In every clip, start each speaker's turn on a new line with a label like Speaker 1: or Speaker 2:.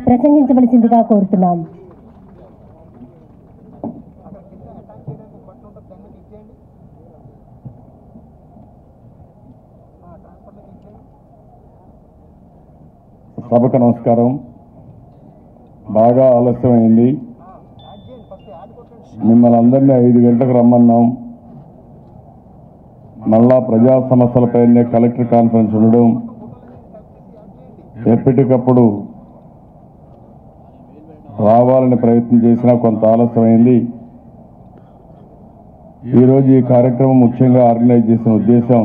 Speaker 1: ప్రసంగించవలసిందిగా కోరుతున్నాం
Speaker 2: సభకు నమస్కారం బాగా ఆలస్యమైంది మిమ్మల్ని అందరినీ ఐదు గంటలకు రమ్మన్నాం మళ్ళా ప్రజా సమస్యలపైనే కలెక్టర్ కాన్ఫరెన్స్ ఉండడం ఎప్పటికప్పుడు రావాలని ప్రయత్నం చేసినా కొంత ఆలస్యమైంది ఈరోజు ఈ కార్యక్రమం ముఖ్యంగా ఆర్గనైజ్ చేసిన ఉద్దేశం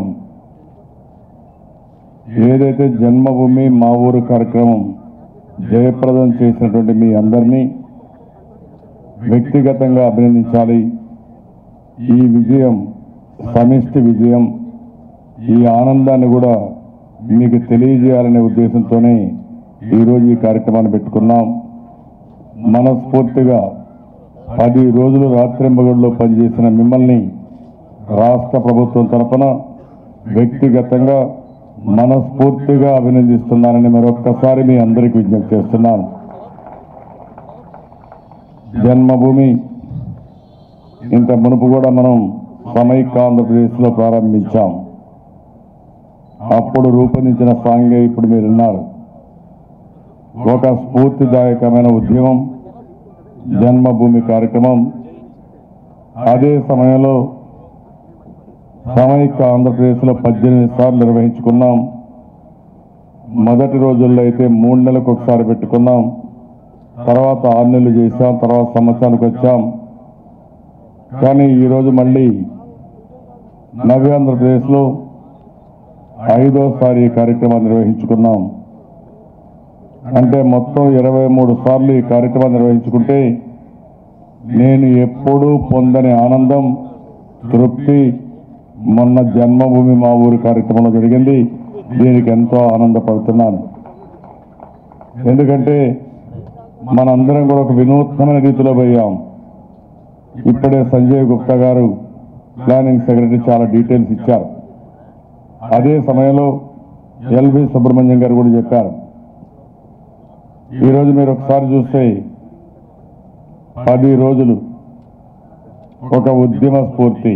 Speaker 2: ఏదైతే జన్మభూమి మా ఊరు కార్యక్రమం జయప్రదం చేసినటువంటి మీ అందరినీ వ్యక్తిగతంగా అభినందించాలి ఈ విజయం సమిష్టి విజయం ఈ ఆనందాన్ని కూడా మీకు తెలియజేయాలనే ఉద్దేశంతోనే ఈరోజు ఈ కార్యక్రమాన్ని పెట్టుకున్నాం మనస్ఫూర్తిగా పది రోజులు రాత్రింబగడిలో పనిచేసిన మిమ్మల్ని రాష్ట్ర ప్రభుత్వం తరపున వ్యక్తిగతంగా మనస్ఫూర్తిగా అభినందిస్తున్నానని మరొక్కసారి మీ అందరికీ విజ్ఞప్తి చేస్తున్నాను జన్మభూమి ఇంత మునుపు కూడా మనం సమైక్య ఆంధ్రప్రదేశ్లో ప్రారంభించాం అప్పుడు రూపొందించిన సాంగే ఇప్పుడు మీరు విన్నారు ఒక స్ఫూర్తిదాయకమైన ఉద్యమం జన్మభూమి కార్యక్రమం అదే సమయంలో సమైక్య ఆంధ్రప్రదేశ్లో పద్దెనిమిది సార్లు నిర్వహించుకున్నాం మొదటి రోజుల్లో అయితే మూడు నెలలకు ఒకసారి పెట్టుకున్నాం తర్వాత ఆరు నెలలు చేశాం తర్వాత సంవత్సరానికి వచ్చాం కానీ ఈరోజు మళ్ళీ నవ్య ఆంధ్రప్రదేశ్లో ఐదోసారి ఈ కార్యక్రమాన్ని నిర్వహించుకున్నాం అంటే మొత్తం ఇరవై మూడు సార్లు ఈ కార్యక్రమాన్ని నిర్వహించుకుంటే నేను ఎప్పుడూ పొందని ఆనందం తృప్తి మొన్న జన్మభూమి మా ఊరి కార్యక్రమంలో జరిగింది దీనికి ఎంతో ఆనందపడుతున్నాను ఎందుకంటే మనందరం కూడా ఒక వినూత్నమైన రీతిలో పోయాం ఇప్పుడే సంజయ్ గుప్తా గారు ప్లానింగ్ సెక్రటరీ చాలా డీటెయిల్స్ ఇచ్చారు అదే సమయంలో ఎల్వి సుబ్రహ్మణ్యం గారు కూడా చెప్పారు ఈరోజు మీరు ఒకసారి చూస్తే పది రోజులు ఒక ఉద్యమ స్ఫూర్తి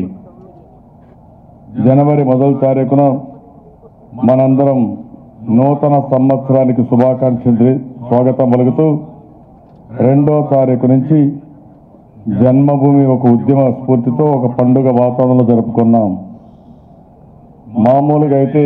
Speaker 2: జనవరి మొదటి తారీఖున మనందరం నూతన సంవత్సరానికి శుభాకాంక్షలు స్వాగతం పలుకుతూ రెండో తారీఖు నుంచి జన్మభూమి ఒక ఉద్యమ స్ఫూర్తితో ఒక పండుగ వాతావరణంలో జరుపుకున్నాం మామూలుగా అయితే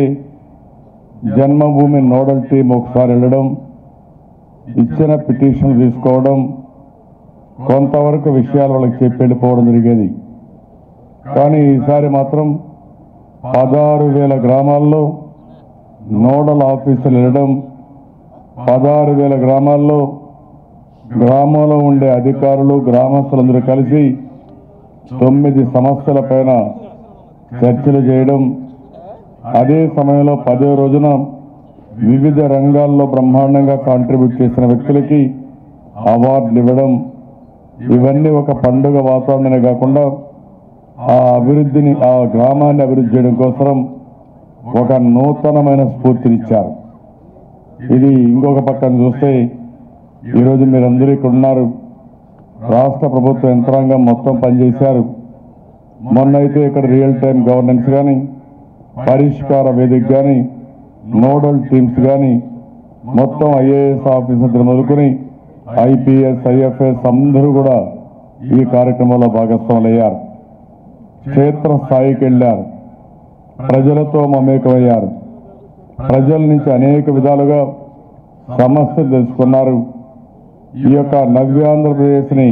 Speaker 2: జన్మభూమి నోడల్ టీం ఒకసారి వెళ్ళడం ఇచ్చిన పిటిషన్ తీసుకోవడం కొంతవరకు విషయాలు వాళ్ళకి చెప్పి వెళ్ళిపోవడం జరిగేది కానీ ఈసారి మాత్రం పదహారు వేల గ్రామాల్లో నోడల్ ఆఫీసులు వెళ్ళడం పదహారు వేల గ్రామాల్లో గ్రామంలో ఉండే అధికారులు గ్రామస్తులందరూ కలిసి తొమ్మిది సమస్యల పైన చర్చలు చేయడం అదే సమయంలో పదో రోజున వివిధ రంగాల్లో బ్రహ్మాండంగా కాంట్రిబ్యూట్ చేసిన వ్యక్తులకి అవార్డులు ఇవ్వడం ఇవన్నీ ఒక పండుగ వాతావరణమే కాకుండా ఆ అభివృద్ధిని ఆ గ్రామాన్ని అభివృద్ధి చేయడం కోసం ఒక నూతనమైన స్ఫూర్తినిచ్చారు ఇది ఇంకొక పక్కన చూస్తే ఈరోజు మీరందరూ ఇక్కడ ఉన్నారు రాష్ట్ర ప్రభుత్వ యంత్రాంగం మొత్తం పనిచేశారు మొన్న అయితే ఇక్కడ రియల్ టైం గవర్నెన్స్ కానీ పరిష్కార వేదిక కానీ నోడల్ టీమ్స్ కానీ మొత్తం ఐఏఎస్ ఆఫీసర్లు మొదలుకొని ఐపీఎస్ ఐఎఫ్ఎస్ అందరూ కూడా ఈ కార్యక్రమంలో భాగస్వాములయ్యారు క్షేత్ర స్థాయికి వెళ్ళారు ప్రజలతో మమేకమయ్యారు ప్రజల నుంచి అనేక విధాలుగా సమస్యలు తెలుసుకున్నారు ఈ యొక్క నవ్యాంధ్రప్రదేశ్ని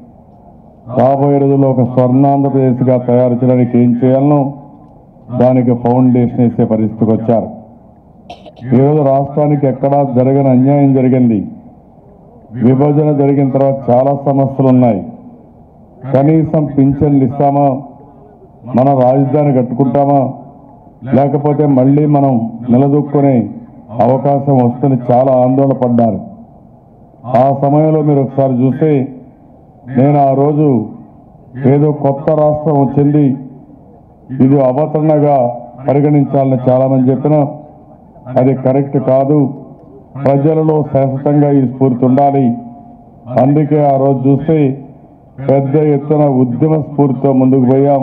Speaker 2: రాబోయే రోజుల్లో ఒక స్వర్ణాంధ్రప్రదేశ్గా తయారు చేయడానికి ఏం చేయాలనో దానికి ఫౌండేషన్ వేసే పరిస్థితికి వచ్చారు ఈరోజు రాష్ట్రానికి ఎక్కడా జరగని అన్యాయం జరిగింది విభజన జరిగిన తర్వాత చాలా సమస్యలు ఉన్నాయి కనీసం పింఛన్లు ఇస్తామా మన రాజధాని కట్టుకుంటామా లేకపోతే మళ్ళీ మనం నిలదొక్కునే అవకాశం వస్తుంది చాలా ఆందోళన పడ్డారు ఆ సమయంలో మీరు ఒకసారి చూస్తే నేను ఆ రోజు ఏదో కొత్త రాష్ట్రం వచ్చింది ఇది అవతరణగా పరిగణించాలని చాలా మంది చెప్పినా అది కరెక్ట్ కాదు ప్రజలలో శాశ్వతంగా ఈ స్ఫూర్తి ఉండాలి అందుకే ఆ రోజు చూస్తే పెద్ద ఎత్తున ఉద్యమ స్ఫూర్తితో ముందుకు పోయాం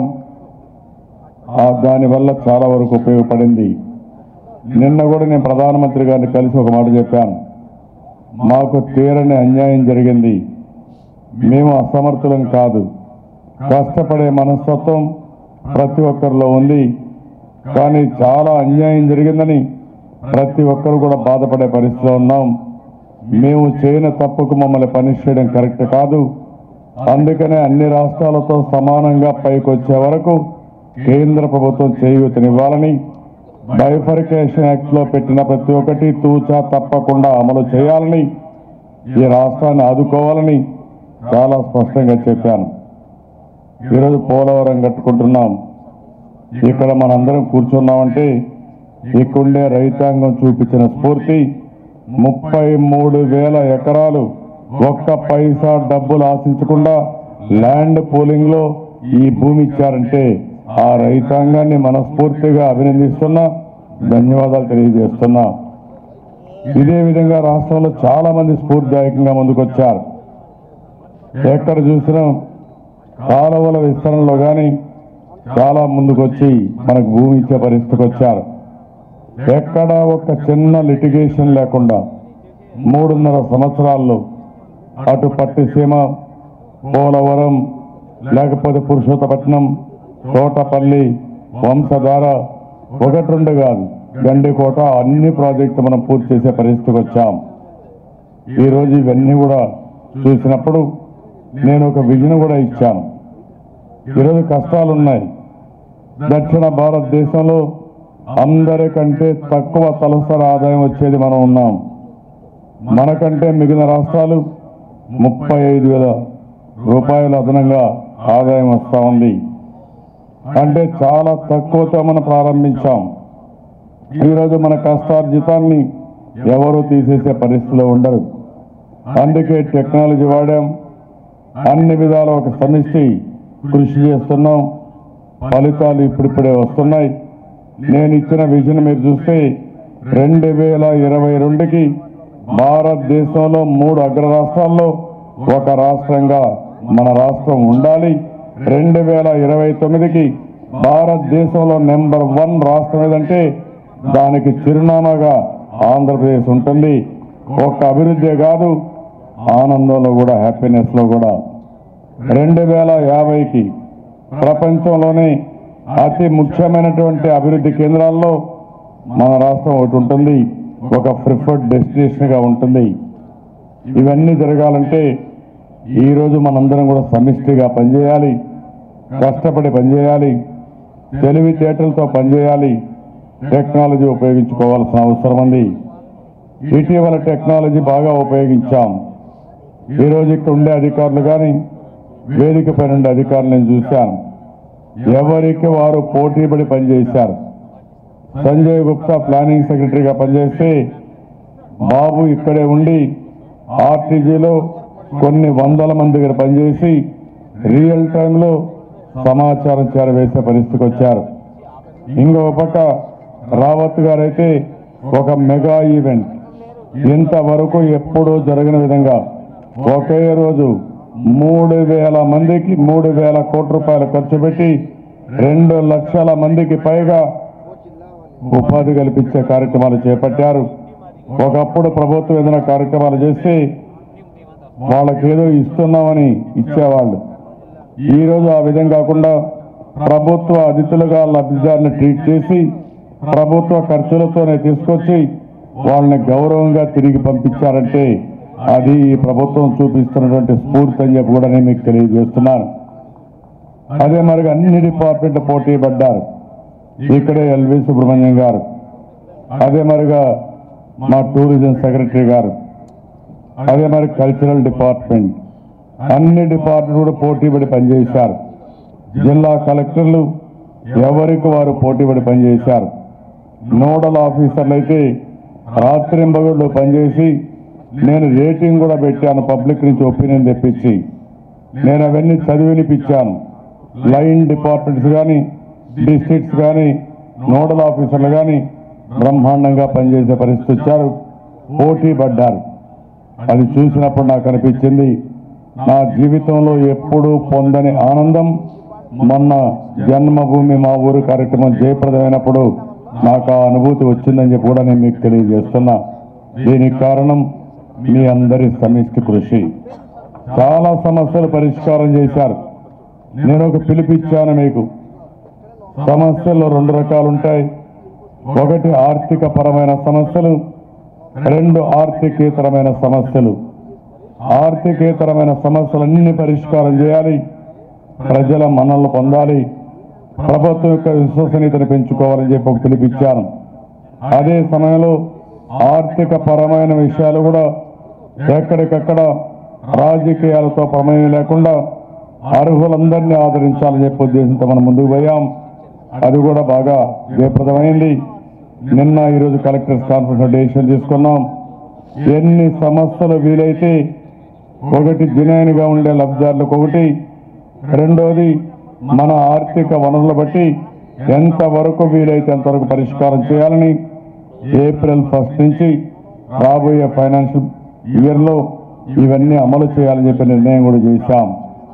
Speaker 2: ఆ దానివల్ల చాలా వరకు ఉపయోగపడింది నిన్న కూడా నేను ప్రధానమంత్రి గారిని కలిసి ఒక మాట చెప్పాను మాకు తీరని అన్యాయం జరిగింది మేము అసమర్థులం కాదు కష్టపడే మనస్తత్వం ప్రతి ఒక్కరిలో ఉంది కానీ చాలా అన్యాయం జరిగిందని ప్రతి ఒక్కరు కూడా బాధపడే పరిస్థితిలో ఉన్నాం మేము చేయని తప్పుకు మమ్మల్ని పనిష్ చేయడం కరెక్ట్ కాదు అందుకనే అన్ని రాష్ట్రాలతో సమానంగా పైకి వచ్చే వరకు కేంద్ర ప్రభుత్వం చేయూతనివ్వాలని బైఫర్కేషన్ యాక్ట్ లో పెట్టిన ప్రతి ఒక్కటి తూచా తప్పకుండా అమలు చేయాలని ఈ రాష్ట్రాన్ని ఆదుకోవాలని చాలా స్పష్టంగా చెప్పాను ఈరోజు పోలవరం కట్టుకుంటున్నాం ఇక్కడ మనందరం కూర్చున్నామంటే ఇక్కడుండే రైతాంగం చూపించిన స్ఫూర్తి ముప్పై మూడు వేల ఎకరాలు ఒక్క పైసా డబ్బులు ఆశించకుండా ల్యాండ్ పూలింగ్ లో ఈ భూమి ఇచ్చారంటే ఆ రైతాంగాన్ని మనస్ఫూర్తిగా అభినందిస్తున్నా ధన్యవాదాలు తెలియజేస్తున్నా ఇదే విధంగా రాష్ట్రంలో చాలా మంది స్ఫూర్తిదాయకంగా ముందుకొచ్చారు ఎక్కడ చూసినా కాలువల విస్తరణలో కానీ చాలా ముందుకొచ్చి మనకు భూమి ఇచ్చే పరిస్థితికి వచ్చారు ఎక్కడ ఒక చిన్న లిటిగేషన్ లేకుండా మూడున్నర సంవత్సరాల్లో అటు పట్టిసీమ పోలవరం లేకపోతే పురుషోత్తపట్నం తోటపల్లి వంశధార ఒకటి రెండు కాదు గండికోట అన్ని ప్రాజెక్టు మనం పూర్తి చేసే పరిస్థితికి వచ్చాం ఈరోజు ఇవన్నీ కూడా చూసినప్పుడు నేను ఒక విజన్ కూడా ఇచ్చాను ఈరోజు కష్టాలు ఉన్నాయి దక్షిణ భారతదేశంలో అందరికంటే తక్కువ తలసరి ఆదాయం వచ్చేది మనం ఉన్నాం మనకంటే మిగిలిన రాష్ట్రాలు ముప్పై ఐదు వేల రూపాయలు అదనంగా ఆదాయం వస్తూ ఉంది అంటే చాలా తక్కువతో మనం ప్రారంభించాం ఈరోజు మన కష్టార్జితాన్ని ఎవరు తీసేసే పరిస్థితిలో ఉండరు అందుకే టెక్నాలజీ వాడాం అన్ని విధాల ఒక సమిష్టి కృషి చేస్తున్నాం ఫలితాలు ఇప్పుడిప్పుడే వస్తున్నాయి నేను ఇచ్చిన విజన్ మీరు చూస్తే రెండు వేల ఇరవై రెండుకి భారతదేశంలో మూడు అగ్ర రాష్ట్రాల్లో ఒక రాష్ట్రంగా మన రాష్ట్రం ఉండాలి రెండు వేల ఇరవై తొమ్మిదికి భారతదేశంలో నెంబర్ వన్ రాష్ట్రం ఏదంటే దానికి చిరునామాగా ఆంధ్రప్రదేశ్ ఉంటుంది ఒక్క అభివృద్ధి కాదు ఆనందంలో కూడా హ్యాపీనెస్ లో కూడా రెండు వేల యాభైకి ప్రపంచంలోనే అతి ముఖ్యమైనటువంటి అభివృద్ధి కేంద్రాల్లో మన రాష్ట్రం ఒకటి ఉంటుంది ఒక ప్రిఫర్డ్ డెస్టినేషన్ గా ఉంటుంది ఇవన్నీ జరగాలంటే ఈ రోజు మనందరం కూడా సమిష్టిగా పనిచేయాలి కష్టపడి పనిచేయాలి తెలివితేటలతో పనిచేయాలి టెక్నాలజీ ఉపయోగించుకోవాల్సిన అవసరం ఉంది ఇటీవల టెక్నాలజీ బాగా ఉపయోగించాం ఈరోజు ఇక్కడ ఉండే అధికారులు కానీ వేదిక పైన ఉండే అధికారులు నేను చూశాను ఎవరికి వారు పోటీపడి పనిచేశారు సంజయ్ గుప్తా ప్లానింగ్ సెక్రటరీగా పనిచేస్తే బాబు ఇక్కడే ఉండి ఆర్టీజీలో కొన్ని వందల మంది దగ్గర పనిచేసి రియల్ టైంలో సమాచారం చేరవేసే పరిస్థితికి వచ్చారు ఇంకొక పక్క రావత్ గారైతే ఒక మెగా ఈవెంట్ ఇంతవరకు ఎప్పుడూ జరగని విధంగా ఒకే రోజు మూడు వేల మందికి మూడు వేల కోట్ల రూపాయలు ఖర్చు పెట్టి రెండు లక్షల మందికి పైగా ఉపాధి కల్పించే కార్యక్రమాలు చేపట్టారు ఒకప్పుడు ప్రభుత్వం ఏదైనా కార్యక్రమాలు చేస్తే వాళ్ళకేదో ఇస్తున్నామని ఇచ్చేవాళ్ళు ఈ రోజు ఆ విధంగా కాకుండా ప్రభుత్వ అతిథులుగా లబ్ధిదారుని ట్రీట్ చేసి ప్రభుత్వ ఖర్చులతోనే తీసుకొచ్చి వాళ్ళని గౌరవంగా తిరిగి పంపించారంటే అది ఈ ప్రభుత్వం చూపిస్తున్నటువంటి స్ఫూర్తి అని చెప్పి కూడా నేను మీకు తెలియజేస్తున్నాను అదే మరి అన్ని డిపార్ట్మెంట్ పోటీ పడ్డారు ఇక్కడే ఎల్వి సుబ్రహ్మణ్యం గారు అదే మరిగా మా టూరిజం సెక్రటరీ గారు అదే మరి కల్చరల్ డిపార్ట్మెంట్ అన్ని డిపార్ట్మెంట్ కూడా పోటీపడి పనిచేశారు జిల్లా కలెక్టర్లు ఎవరికి వారు పోటీపడి పనిచేశారు నోడల్ ఆఫీసర్లు అయితే రాత్రింబగళ్ళు పనిచేసి నేను రేటింగ్ కూడా పెట్టాను పబ్లిక్ నుంచి ఒపీనియన్ తెప్పించి నేను అవన్నీ చదివినిపించాను లైన్ డిపార్ట్మెంట్స్ కానీ డిస్ట్రిక్ట్స్ కానీ నోడల్ ఆఫీసర్లు కానీ బ్రహ్మాండంగా పనిచేసే పరిస్థితి వచ్చారు పోటీ పడ్డారు అది చూసినప్పుడు నాకు అనిపించింది నా జీవితంలో ఎప్పుడూ పొందని ఆనందం మొన్న జన్మభూమి మా ఊరు కార్యక్రమం జయప్రదమైనప్పుడు నాకు ఆ అనుభూతి వచ్చిందని చెప్పి కూడా నేను మీకు తెలియజేస్తున్నా దీనికి కారణం మీ అందరి సమిష్టి కృషి చాలా సమస్యలు పరిష్కారం చేశారు నేను ఒక పిలిపిచ్చాను మీకు సమస్యల్లో రెండు రకాలు ఉంటాయి ఒకటి ఆర్థిక పరమైన సమస్యలు రెండు ఆర్థికేతరమైన సమస్యలు ఆర్థికేతరమైన సమస్యలన్నీ పరిష్కారం చేయాలి ప్రజల మన్నలు పొందాలి ప్రభుత్వం యొక్క విశ్వసనీయతను పెంచుకోవాలని చెప్పి ఒక పిలిపిచ్చాను అదే సమయంలో ఆర్థిక పరమైన విషయాలు కూడా ఎక్కడికక్కడ రాజకీయాలతో ప్రమేయం లేకుండా అర్హులందరినీ ఆదరించాలని చెప్పి ఉద్దేశంతో మనం ముందుకు పోయాం అది కూడా బాగా జయప్రదమైంది నిన్న ఈరోజు కలెక్టర్స్ కాన్ఫరెన్స్ డెసిషన్ తీసుకున్నాం ఎన్ని సమస్యలు వీలైతే ఒకటి జినైన్గా ఉండే లబ్ధిదారులకు ఒకటి రెండోది మన ఆర్థిక వనరులు బట్టి ఎంతవరకు వీలైతే అంతవరకు పరిష్కారం చేయాలని ఏప్రిల్ ఫస్ట్ నుంచి రాబోయే ఫైనాన్షియల్ ఇయర్లో ఇవన్నీ అమలు చేయాలని చెప్పి నిర్ణయం కూడా చేశాం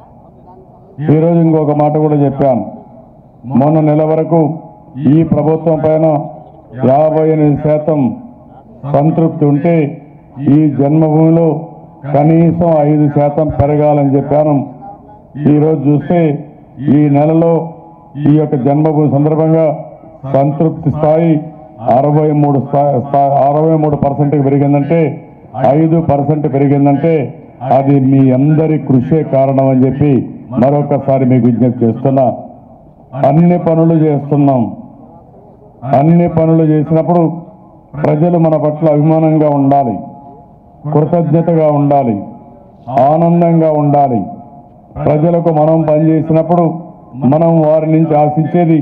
Speaker 2: ఈరోజు ఇంకొక మాట కూడా చెప్పాను మొన్న నెల వరకు ఈ ప్రభుత్వం పైన యాభై ఎనిమిది శాతం సంతృప్తి ఉంటే ఈ జన్మభూమిలో కనీసం ఐదు శాతం పెరగాలని చెప్పాను ఈరోజు చూస్తే ఈ నెలలో ఈ యొక్క జన్మభూమి సందర్భంగా సంతృప్తి స్థాయి అరవై మూడు అరవై మూడు పర్సెంట్కి పెరిగిందంటే ఐదు పర్సెంట్ పెరిగిందంటే అది మీ అందరి కృషే కారణం అని చెప్పి మరొకసారి మీకు విజ్ఞప్తి చేస్తున్నా అన్ని పనులు చేస్తున్నాం అన్ని పనులు చేసినప్పుడు ప్రజలు మన పట్ల అభిమానంగా ఉండాలి కృతజ్ఞతగా ఉండాలి ఆనందంగా ఉండాలి ప్రజలకు మనం పనిచేసినప్పుడు మనం వారి నుంచి ఆశించేది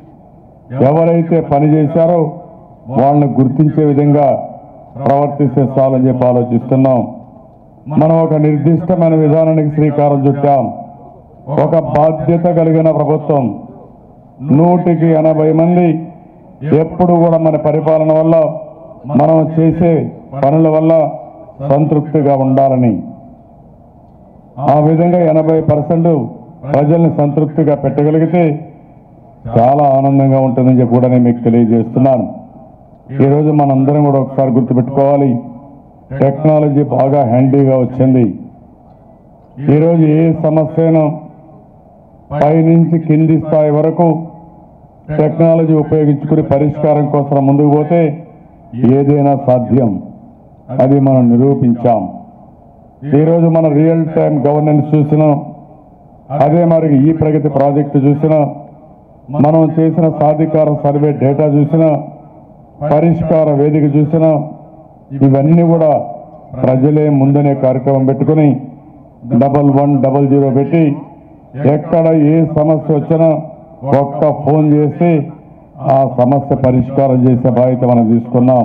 Speaker 2: ఎవరైతే పని చేశారో వాళ్ళని గుర్తించే విధంగా ప్రవర్తిస్తే చాలని చెప్పి ఆలోచిస్తున్నాం మనం ఒక నిర్దిష్టమైన విధానానికి శ్రీకారం చుట్టాం ఒక బాధ్యత కలిగిన ప్రభుత్వం నూటికి ఎనభై మంది ఎప్పుడు కూడా మన పరిపాలన వల్ల మనం చేసే పనుల వల్ల సంతృప్తిగా ఉండాలని ఆ విధంగా ఎనభై పర్సెంట్ ప్రజల్ని సంతృప్తిగా పెట్టగలిగితే చాలా ఆనందంగా ఉంటుందని చెప్పి కూడా నేను మీకు తెలియజేస్తున్నాను ఈరోజు మనందరం కూడా ఒకసారి గుర్తుపెట్టుకోవాలి టెక్నాలజీ బాగా హ్యాండీగా వచ్చింది ఈరోజు ఏ సమస్యను పైనుంచి కింది స్థాయి వరకు టెక్నాలజీ ఉపయోగించుకుని పరిష్కారం కోసం ముందుకు పోతే ఏదైనా సాధ్యం అది మనం నిరూపించాం ఈరోజు మన రియల్ టైం గవర్నెన్స్ చూసినా అదే మరి ఈ ప్రగతి ప్రాజెక్టు చూసినా మనం చేసిన సాధికార సర్వే డేటా చూసినా పరిష్కార వేదిక చూసినా ఇవన్నీ కూడా ప్రజలే ముందనే కార్యక్రమం పెట్టుకుని డబల్ వన్ డబల్ జీరో పెట్టి ఎక్కడ ఏ సమస్య వచ్చినా ఒక్క ఫోన్ చేసి ఆ సమస్య పరిష్కారం చేసే బాధ్యత మనం తీసుకున్నాం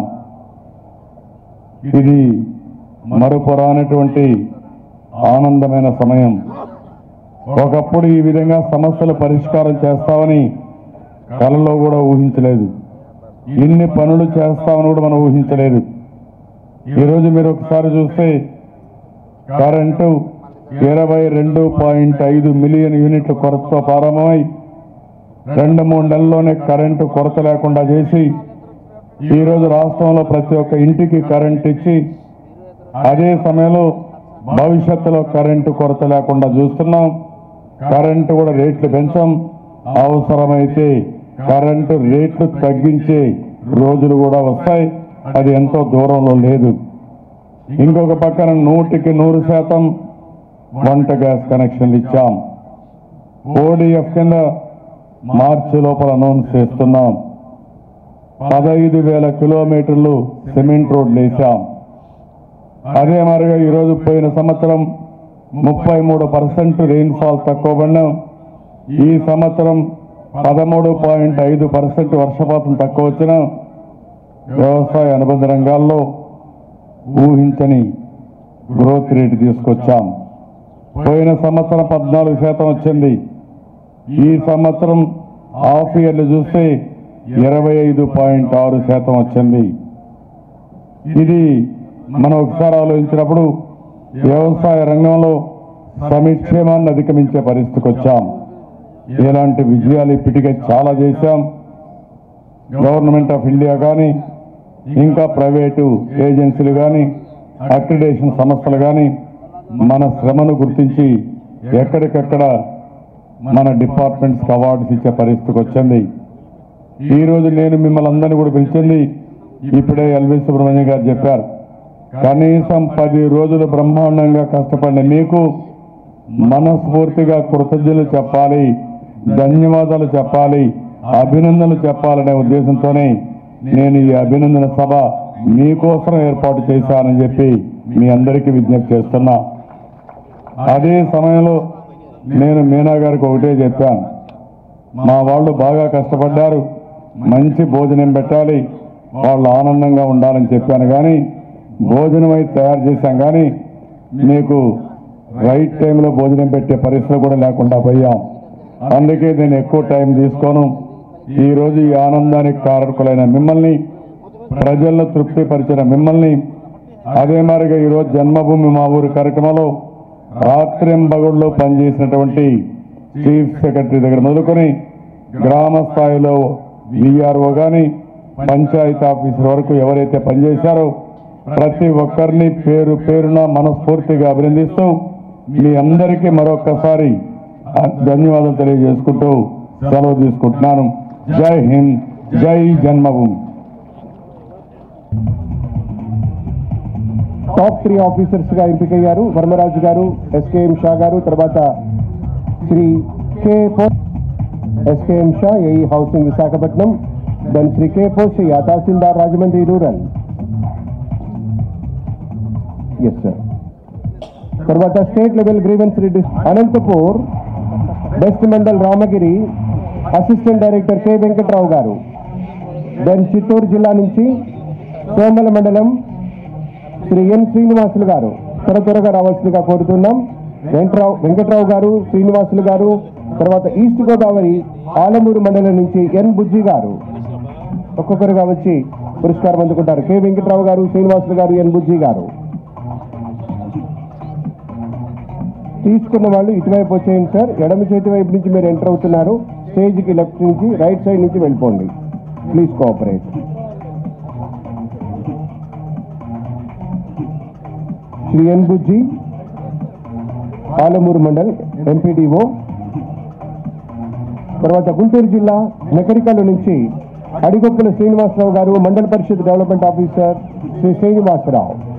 Speaker 2: ఇది మరుపురానటువంటి ఆనందమైన సమయం ఒకప్పుడు ఈ విధంగా సమస్యలు పరిష్కారం చేస్తామని కలలో కూడా ఊహించలేదు ఇన్ని పనులు చేస్తామని కూడా మనం ఊహించలేదు ఈరోజు మీరు ఒకసారి చూస్తే కరెంటు ఇరవై రెండు పాయింట్ ఐదు మిలియన్ యూనిట్ల కొరతతో ప్రారంభమై రెండు మూడు నెలల్లోనే కరెంటు కొరత లేకుండా చేసి ఈరోజు రాష్ట్రంలో ప్రతి ఒక్క ఇంటికి కరెంట్ ఇచ్చి అదే సమయంలో భవిష్యత్తులో కరెంటు కొరత లేకుండా చూస్తున్నాం కరెంటు కూడా రేట్లు పెంచాం అవసరమైతే కరెంటు రేట్లు తగ్గించే రోజులు కూడా వస్తాయి అది ఎంతో దూరంలో లేదు ఇంకొక పక్కన నూటికి నూరు శాతం వంట గ్యాస్ కనెక్షన్లు ఇచ్చాం ఓడిఎఫ్ కింద మార్చి లోపల అనౌన్స్ చేస్తున్నాం పదహైదు వేల కిలోమీటర్లు సిమెంట్ రోడ్లు వేసాం అదే మరిగా ఈరోజు పోయిన సంవత్సరం ముప్పై మూడు పర్సెంట్ రెయిన్ఫాల్ తక్కువ పడినాం ఈ సంవత్సరం పదమూడు పాయింట్ ఐదు పర్సెంట్ వర్షపాతం తక్కువ వచ్చిన వ్యవసాయ అనుబంధ రంగాల్లో ఊహించని గ్రోత్ రేట్ తీసుకొచ్చాం పోయిన సంవత్సరం పద్నాలుగు శాతం వచ్చింది ఈ సంవత్సరం హాఫ్ ఇయర్లు చూస్తే ఇరవై ఐదు పాయింట్ ఆరు శాతం వచ్చింది ఇది మనం ఒకసారి ఆలోచించినప్పుడు వ్యవసాయ రంగంలో సమిక్షేమాన్ని అధిగమించే పరిస్థితికి వచ్చాం ఇలాంటి విజయాలు ఇప్పటికే చాలా చేశాం గవర్నమెంట్ ఆఫ్ ఇండియా కానీ ఇంకా ప్రైవేటు ఏజెన్సీలు కానీ అక్రిడేషన్ సంస్థలు కానీ మన శ్రమను గుర్తించి ఎక్కడికక్కడ మన డిపార్ట్మెంట్స్కి అవార్డ్స్ ఇచ్చే పరిస్థితికి వచ్చింది ఈరోజు నేను మిమ్మల్ని అందరినీ కూడా పిలిచింది ఇప్పుడే ఎల్వి సుబ్రహ్మణ్యం గారు చెప్పారు కనీసం పది రోజులు బ్రహ్మాండంగా కష్టపడిన మీకు మనస్ఫూర్తిగా కృతజ్ఞతలు చెప్పాలి ధన్యవాదాలు చెప్పాలి అభినందనలు చెప్పాలనే ఉద్దేశంతోనే నేను ఈ అభినందన సభ మీకోసం ఏర్పాటు చేశానని చెప్పి మీ అందరికీ విజ్ఞప్తి చేస్తున్నా అదే సమయంలో నేను మీనా గారికి ఒకటే చెప్పాను మా వాళ్ళు బాగా కష్టపడ్డారు మంచి భోజనం పెట్టాలి వాళ్ళు ఆనందంగా ఉండాలని చెప్పాను కానీ భోజనం అయితే తయారు చేశాం కానీ మీకు రైట్ టైంలో భోజనం పెట్టే పరిస్థితి కూడా లేకుండా పోయాం అందుకే నేను ఎక్కువ టైం తీసుకోను ఈరోజు ఈ ఆనందానికి కారకులైన మిమ్మల్ని ప్రజలను తృప్తిపరిచిన మిమ్మల్ని అదే మరిగా ఈరోజు జన్మభూమి మా ఊరి కార్యక్రమంలో రాత్రింబగుళ్ళు పనిచేసినటువంటి చీఫ్ సెక్రటరీ దగ్గర మొదలుకొని గ్రామ స్థాయిలో విఆర్ఓ కానీ పంచాయతీ ఆఫీసర్ వరకు ఎవరైతే పనిచేశారో ప్రతి ఒక్కరిని పేరు పేరున మనస్ఫూర్తిగా అభినందిస్తూ మీ అందరికీ మరొక్కసారి ఆ ధన్యవాదాలు తెలియజేసుకుంటూ సెలవు తీసుకుంటున్నాను జై హింద్ జై జన్మభూమి
Speaker 3: టాప్ త్రీ ఆఫీసర్స్ గా ఎంపికయ్యారు వర్మరాజు గారు ఎస్కేఎం షా గారు తర్వాత శ్రీ కే పో ఎస్కేఎం షా AE housing Visakhapatnam then Shri K Poshaiah Tahsildar Rajahmundry rural yes sir తర్వాత state level grievance Reddy Anantapur west mandal Ramagiri assistant director K Venkatrao garu then Chittoor జిల్లా నుంచి సోమల మండలం శ్రీ ఎన్ శ్రీనివాసులు గారు త్వర త్వరగా రావాల్సిందిగా కోరుతున్నాం వెంకట్రావు వెంకట్రావు గారు శ్రీనివాసులు గారు తర్వాత ఈస్ట్ గోదావరి ఆలమూరు మండలం నుంచి ఎన్ బుజ్జి గారు ఒక్కొక్కరుగా వచ్చి పురస్కారం అందుకుంటారు కె వెంకట్రావు గారు శ్రీనివాసులు గారు ఎన్ బుజ్జి గారు తీసుకున్న వాళ్ళు ఇటువైపు వచ్చేయండి సార్ ఎడమ చేతి వైపు నుంచి మీరు ఎంటర్ అవుతున్నారు స్టేజ్కి లెఫ్ట్ నుంచి రైట్ సైడ్ నుంచి వెళ్ళిపోండి please cooperate Shri N Bujji Alamuru mandal MPDO తర్వాత గుంటూరు జిల్లా నకరికల్లు నుంచి అడిగొప్పుల శ్రీనివాసరావు గారు మండల పరిషత్ డెవలప్మెంట్ ఆఫీసర్ శ్రీ శ్రీనివాసరావు